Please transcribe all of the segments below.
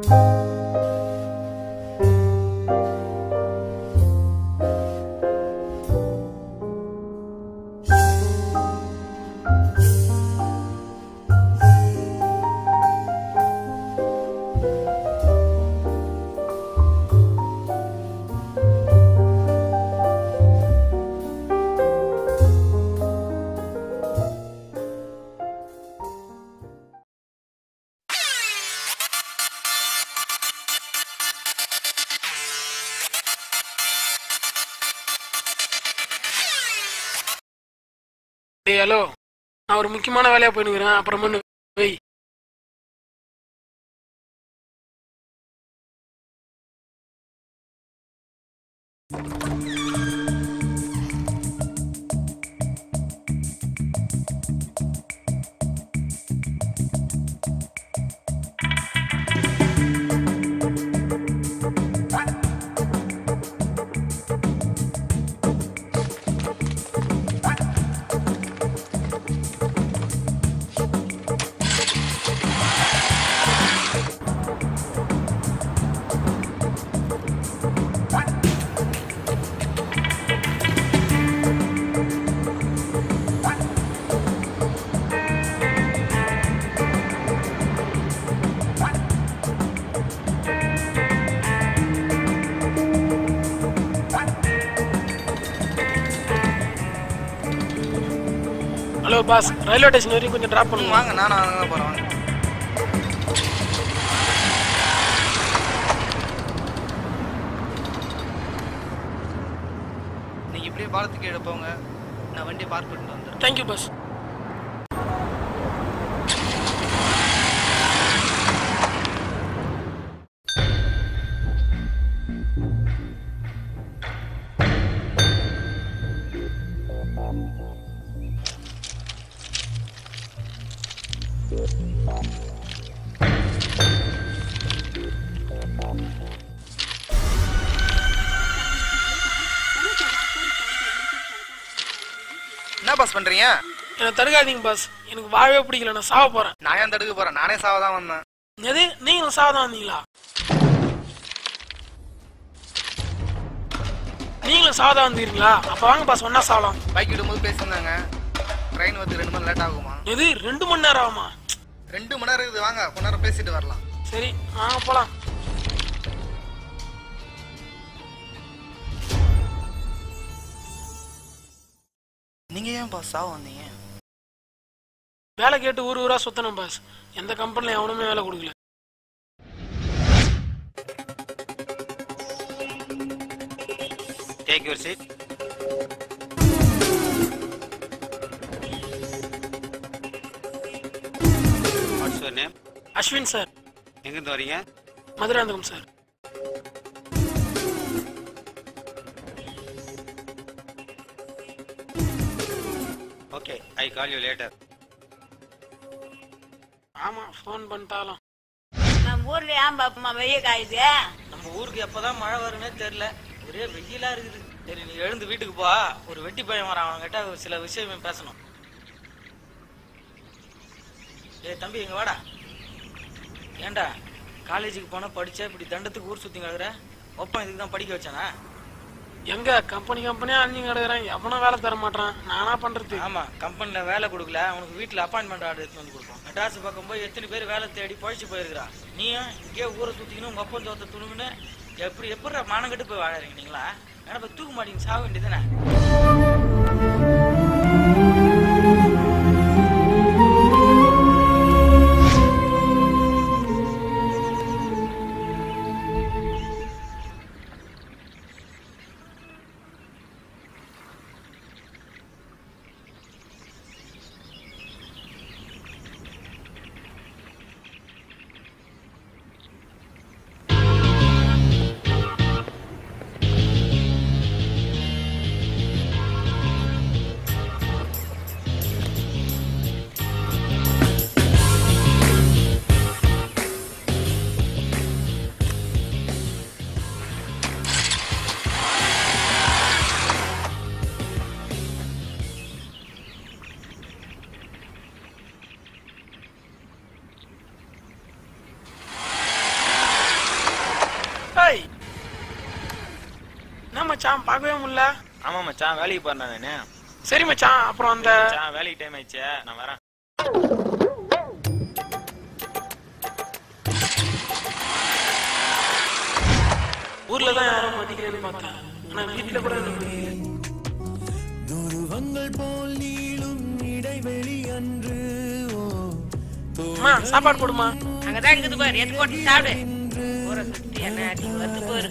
டேய் ஹலோ நான் ஒரு முக்கியமான வேலையா போயினுக்கிறேன் அப்புறமா நீ வெய் ஹலோ பாஸ் ரயில்வே ஸ்டேஷன் வரைக்கும் கொஞ்சம் ட்ராப் ம், பண்ணுங்க வாங்க நானும் அங்கே தான் போகிறேன் வாங்க நீங்கள் இப்படியே பாலத்துக்கு கீழே போங்க நான் வண்டியை பார்க் பண்ணிட்டு வந்துடுறேன் தேங்க்யூ பாஸ் என்ன பாஸ் பண்ணுறீங்க என்னை தடுக்காதீங்க பாஸ் எனக்கு வாழவே பிடிக்கல நான் சாவ போறேன் நான் ஏன் தடுக்க போகிறேன் நானே சாவ தான் வந்தேன் எது நீங்களும் சாவ தான் வந்தீங்களா நீங்களும் சாவ தான் வந்தீங்களா அப்ப வாங்க பாஸ் ஒன்னா சாவலாம் பைக் விடும்போது பேசியிருந்தாங்க ட்ரெயின் வந்து ரெண்டு மணி லேட் ஆகுமா எது ரெண்டு மணி நேரம் ஆகுமா ரெண்டு மணி நேரம் இருக்குது வாங்க கொஞ்ச நேரம் பேசிட்டு வரலாம் சரி வாங்க போலாம் நீங்கள் ஏன் பாஸ் சாவ வந்தீங்க வேலை கேட்டு ஊர் ஊரா சுத்தணும் பாஸ் எந்த கம்பெனில எவனுமே வேலை கொடுக்கல Take your seat. What's your name? Ashwin sir எங்கிருந்து வரீங்க Madurantakam sir okay I call you later ஆமா ஃபோன் பண்ணிட்டாலும் நம்ம ஊர்ல ஏன் பாப்பமா வெய்ய காயுது நம்ம ஊருக்கு எப்பதான் மழை வரும்னே தெரியல ஒரே வெயிலா இருக்குது சரி நீ எழுந்து வீட்டுக்கு போ ஒரு வெட்டி பையன் வரான் அவன்கிட்ட சில விஷயம் பேசணும் ஏய் தம்பி இங்க வாடா ஏன்டா காலேஜுக்கு போனா படிச்சா இப்படி தண்டத்துக்கு ஊர் சுத்தி கிடக்குற ஒப்பம் இதுக்கு தான் படிக்க வச்சானா எங்க கம்பெனி கம்பெனியா அழிஞ்சு கிடக்குறேன் எவனும் வேலை தர மாட்டான் நானா பண்றது ஆமா கம்பெனில வேலை கொடுக்கல அவனுக்கு வீட்டுல அப்பாயின்மெண்ட் ஆர்டர் எடுத்து வந்து கொடுப்போம் மெட்ராஸ் பக்கம் போய் எத்தனை பேர் வேலை தேடி பழிச்சு போயிருக்கிறா நீயும் இங்கே ஊரை சுத்திக்கணும் உங்க அப்பன் தோத்த துணுங்குன்னு எப்படி எப்படி மானம் கட்டு போய் வாழறீங்க நீங்களா ஏன்னா இப்ப தூக்க மாட்டீங்க சாக வேண்டியதுதானே மச்சான் பார்க்கவே முடியல ஆமா மச்சான் வேலைக்கு போறேன் நானு சரி மச்சான் அப்புறம் அந்த மச்சான் வேலைக்கு டைம் ஆயிடுச்சு நான் வரேன் ஊர்ல தான் யாரும் மதிக்கிறேன்னு பார்த்தேன் ஆனா வீட்டுல கூட எனக்கு பிடிக்கல. அம்மா சாப்பாடு போடுமா அங்கதான் இருக்குது பாரு எது போட்டு சாப்பிடு ஊரை சுத்தி என்ன அடி வந்து போரு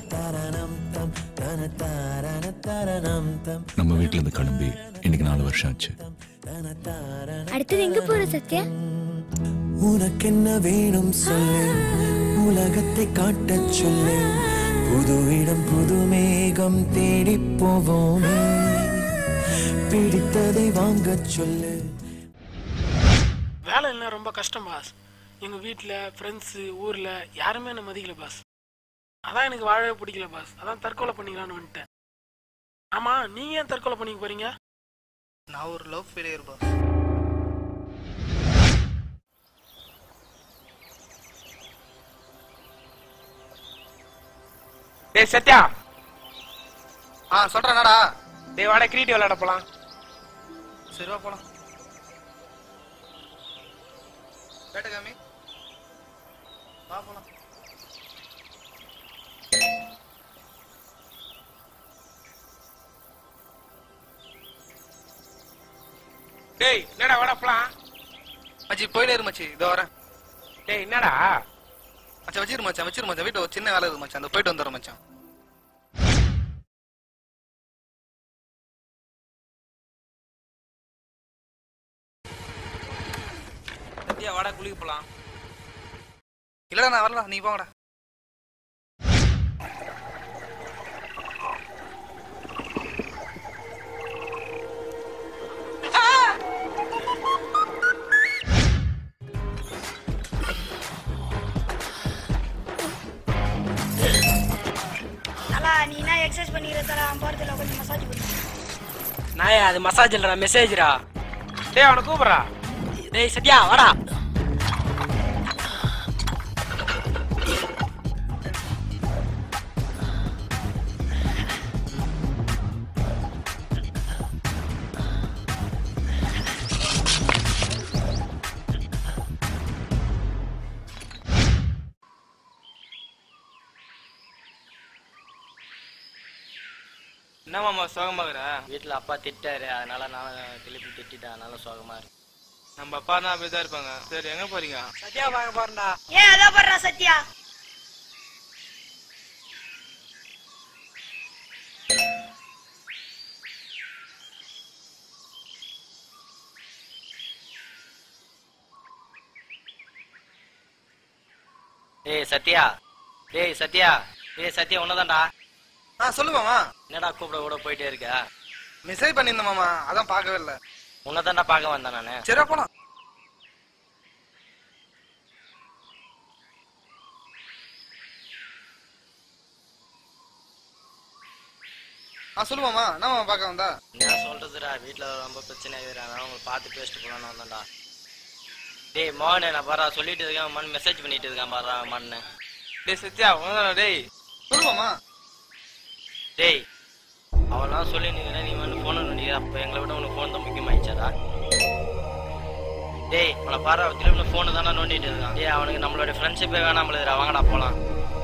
நம்ம வீட்ல இருந்து கிளம்பி இன்னைக்கு நாலு வருஷம் ஆச்சு அடுத்தது எங்க போற சத்யா உனக்கென்ன வேணும் சொல்லு உலகத்தை காட்டச் சொல்லு புது இடம் புது மேகம் தேடி போவோமே பிடித்ததை வாங்கச் சொல்லு வேலை இல்லை ரொம்ப கஷ்டம் பாஸ் எங்க வீட்டுல ஃப்ரெண்ட்ஸு ஊர்ல யாருமே என்ன மதிக்கல பாஸ் அதான் எனக்கு வாழவே பிடிக்கல பாஸ் அதான் தற்கொலை பண்ணிக்கலான்னு வந்துட்டேன் ஆமா நீங்க ஏன் தற்கொலை பண்ணிக்க போறீங்க நான் ஒரு லவ் ஃபெயிலியர் பா டேய் சத்யா ஆ சொல்றேன் என்னடா டேய் வாடா கிரிக்கெட் விளையாட போலாம் சரி வா போலாம் கேட்ட காமி வா போலாம் டேய் என்னடா வாடா போலாம் மச்சி போயிட்டே இரு மச்சி இதோ வரேன் டேய் என்னடா மச்சான் வச்சிரு மச்சான் வச்சிரு மச்சான் வீட்டுல ஒரு சின்ன வேலை இருக்கு மச்சான் அந்த போயிட்டு வந்துடுறேன் மச்சான் சத்யா வாடா குளிக்க போலாம் இல்லடா நான் வரல நீ போங்கடா தலா நீ என்ன எக்ஸசைஸ் பண்ணிக்கிற தலா போறதுல கொஞ்சம் மசாஜ் பண்ணு நாயா அது மசாஜ் இல்லடா மெசேஜ்ரா டேய் அவனை கூப்பிடுறா டேய் சத்யா வாடா என்ன மாமா சோகமாகற வீட்டுல அப்பா திட்டாரு அதனால நானும் திருப்பி திட்டிட்டேன் அதனால சோகமா இருக்கு நம்ம அப்பா தான் அப்படிதான் இருப்பாங்க சரி எங்க போறீங்க சத்யா பார்க்க போறேன்டா ஏன் அதோ போடுறா சத்யா ஏய் சத்யா ஏய் சத்யா ஏய் சத்யா உன்னதான்டா ஆ சொல்லு மாமா என்னடா கூப்பிட கூட போயிட்டே இருக்க மெசேஜ் பண்ணியிருந்தேன் மாமா அதான் பார்க்கவே இல்லை உன்னதான்டா பார்க்க வந்தேன் நானு சரி வா போலாம் ஆ சொல்லு மாமா என்ன மாமா பார்க்க வந்தா என்ன சொல்றதுடா வீட்டுல ரொம்ப பிரச்சனை ஆகுதுடா அதனால உங்களை பார்த்து பேசிட்டு போலான்னு வந்தேன்டா டேய் மோகன் நான் பாரா சொல்லிட்டு இருக்கேன் மண் மெசேஜ் பண்ணிட்டு இருக்கான் பாரா மண்ணு டேய் சத்யா உனதானா டேய் சொல்லு மாமா டேய் அவெல்லாம் சொல்லி நிக்கிற நீ வந்து போன் பண்ணிக்கிற அப்ப எங்களை விட உனக்கு போன் தான் முக்கியமாயிடுச்சாடா டேய் உன பாரு திரும்ப போனு தானே நோண்டிட்டு இருக்கான் டேய் அவனுக்கு நம்மளோட ஃப்ரெண்ட்ஷிப்பே வேணாம்லடா வாங்கடா போலாம்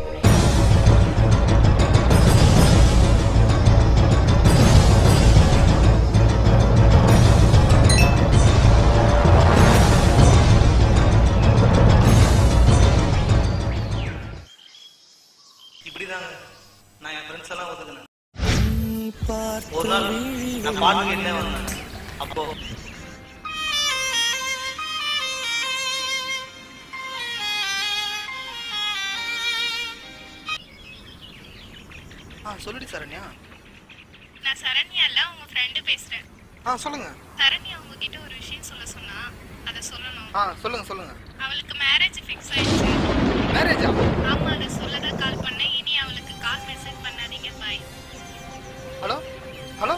இப்படிதாங்க நான் என் ஃப்ரெண்ட்ஸ் எல்லாம் ஒதுக்குனேன் ஒரு நாள் நான் பார்த்துக்கிட்டே வந்தேன் அப்போ ஆ சொல்லுடி சரண்யா நான் சரண்யா இல்ல உங்க ஃப்ரெண்டு பேசுறேன் ஆ சொல்லுங்க சரண்யா உங்ககிட்ட ஒரு விஷயம் சொல்ல சொன்னா அத சொல்லணும் ஆ சொல்லுங்க சொல்லுங்க அவளுக்கு மேரேஜ் ஃபிக்ஸ் ஆயிடுச்சு மேரேஜா ஆமா அதை சொல்லதான் கால் பண்ணேன் இனி அவளுக்கு கால் மெசேஜ் பண்ணாதீங்க பாய் ஹலோ ஹலோ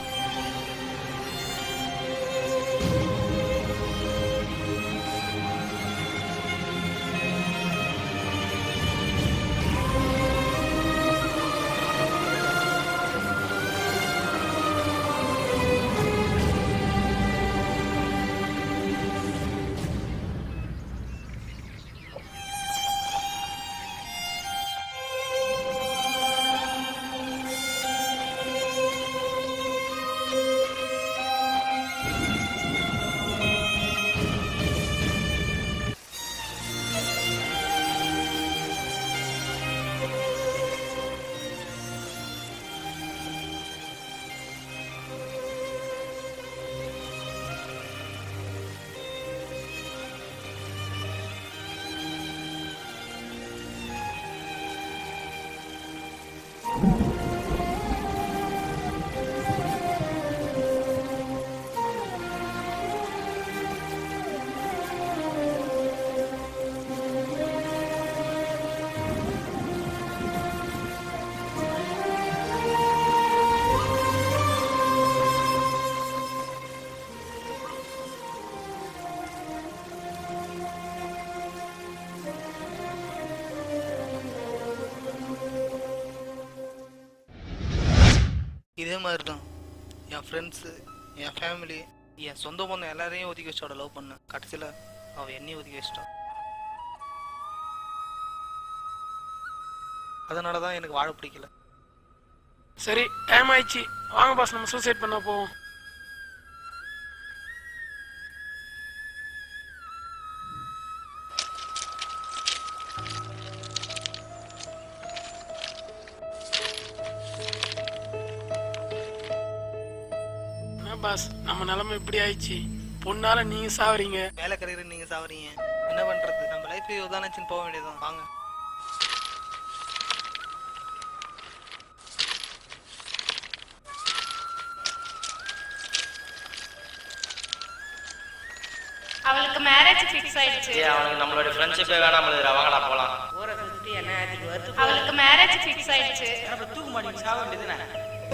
மாதிரி தான் என் ஃப்ரெண்ட்ஸு என் ஃபேமிலி என் சொந்த பந்தம் எல்லாரையும் ஒதுக்கி வச்சோட லவ் பண்ணேன் கடைசியில் அவள் என்னையும் ஒதுக்கி வச்சிட்டான் அதனால தான் எனக்கு வாழ பிடிக்கல சரி டைம் ஆயிடுச்சு வாங்க பாஸ் நம்ம சூசைட் பண்ண போவோம் என்ன பாஸ் நம்ம நிலைமை இப்படி ஆயிடுச்சு பொண்ணால நீங்க சாவறீங்க மேலே கரையிற நீங்கள் சாவறீங்க என்ன பண்ணுறது நம்ம லைஃப் உதாரணச்சின்னு போக வேண்டியதுதான் வாங்க அவளுக்கு மேரேஜ் ஃபிக்ஸ் ஆயிடுச்சு அவனுக்கு நம்மளோட ஃப்ரெண்ட்ஷிப்பே வேணாம் வாங்கடா போலாம் ஊரை சுத்தி என்ன ஆட்டிக்கு வருது அவளுக்கு மேரேஜ் ஃபிக்ஸ் ஆயிடுச்சு அப்ப தூக்கு மாட்டி சாக வேண்டியதுதானே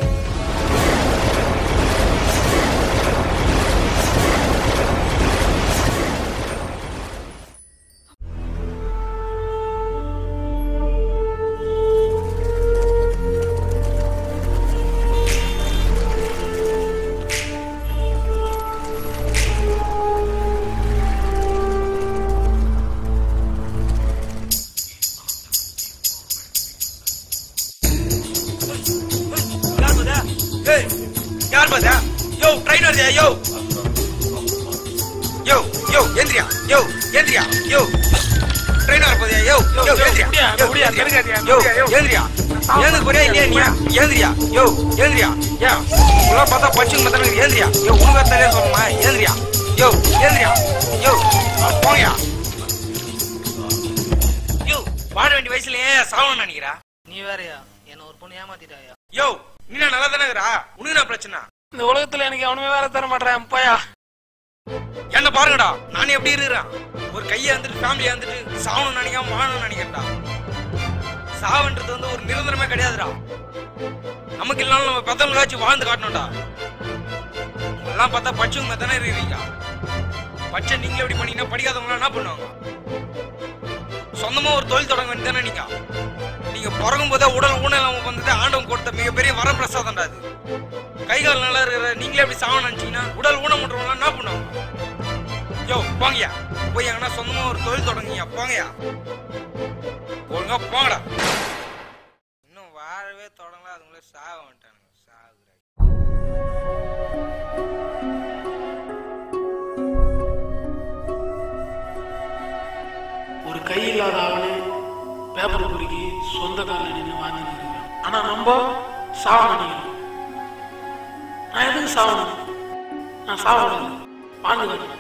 யார் பாத்தா யோ ட்ரெயின் வருதா யோ யோ யோ ஏந்திரியா யோ ஏந்திரியா யோ ட்ரெயின் வர போதா யோ யோ ஏந்திரியா யோ ஏந்திரியா யோ ஏந்திரியா ஏந்து போறியா இல்லையா நீ ஏந்திரியா யோ ஏந்திரியா யா உள்ள பார்த்தா பச்சுங்க மத்தன ஏந்திரியா யோ உனக்கு தெரியாது சொல்லுமா ஏந்திரியா யோ ஏந்திரியா யோ போங்கயா யோ வாட வேண்டிய வயசுலயே சாவணும் நினைக்கிறா நீ வேறயா என்னை ஒரு பொண்ணு ஏமாத்திட்டாயா யோ நீ நல்லா தானே இருக்கிறா உனக்கு என்ன பிரச்சனை இந்த உலகத்துல எனக்கு அவனுமே வேலை தர மாட்டேன் போயா என்ன பாருங்கடா நான் எப்படி இருக்கிறேன் ஒரு கையை வந்துட்டு ஃபேமிலியா வந்துட்டு சாவணும்னு நினைக்காம வாழணும்னு நினைக்கிறேன்டா சாவுன்றது வந்து ஒரு நிரந்தரமே கிடையாதுடா நமக்கு இல்லாம நம்ம பெத்தவங்களாச்சும் வாழ்ந்து காட்டணும்டா எல்லாம் பார்த்தா பச்சவங்க தானே இருக்கிறீங்க பச்சை நீங்களே எப்படி பண்ணீங்கன்னா படிக்காதவங்க என்ன பண்ணுவாங்க சொந்தமா ஒரு தொழில் தொடங்க வேண்டியதானே நீங்க நீங்க பிறக்கும் போதே உடல் ஊனலாம வந்தது ஆண்டவன் கொடுத்த மிகப்பெரிய வரப்பிரசாதம்டா அது கை கால் நல்லா இருக்கிற நீங்களே அப்படி சாவ நினைச்சீங்கன்னா உடல் ஊனமுற்றவங்க என்ன பண்ணுவாங்க யோ போங்கயா போய் எங்கன்னா சொந்தமா ஒரு தொழில் தொடங்குங்க போங்கயா ஒழுங்கா போங்கடா இன்னும் வாழவே தொடங்கல அதுங்களே சாக வந்துட்டானுங்க சாகுற ஒரு கை இல்லாத அவனே பேப்பர் குறுக்கி சொந்த காலில் நின்று வாழ்ந்துட்டு ஆனா நம்ம சாவ நினைக்கிறோம் நான் எதுக்கு சாவணும் நான் சாவக்கூடாது வாழ்ந்து காட்டணும்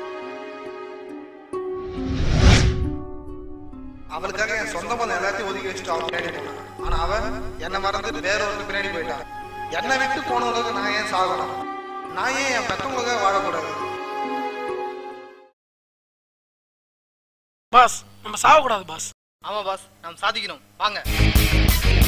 அவளுக்காக என் சொந்த பந்தம் எல்லாத்தையும் ஒதுக்கி வச்சுட்டு அவன் பின்னாடி போனான் ஆனா அவன் என்னை மறந்துட்டு வேற ஒருத்தர் பின்னாடி போயிட்டான் என்னை விட்டு போனவங்களுக்கு நான் ஏன் சாகணும் நான் ஏன் என் பெற்றவங்களுக்காக வாழக்கூடாது பாஸ் நம்ம சாவக்கூடாது பாஸ் ஆமா பாஸ் நாம் சாதிக்கணும் வாங்க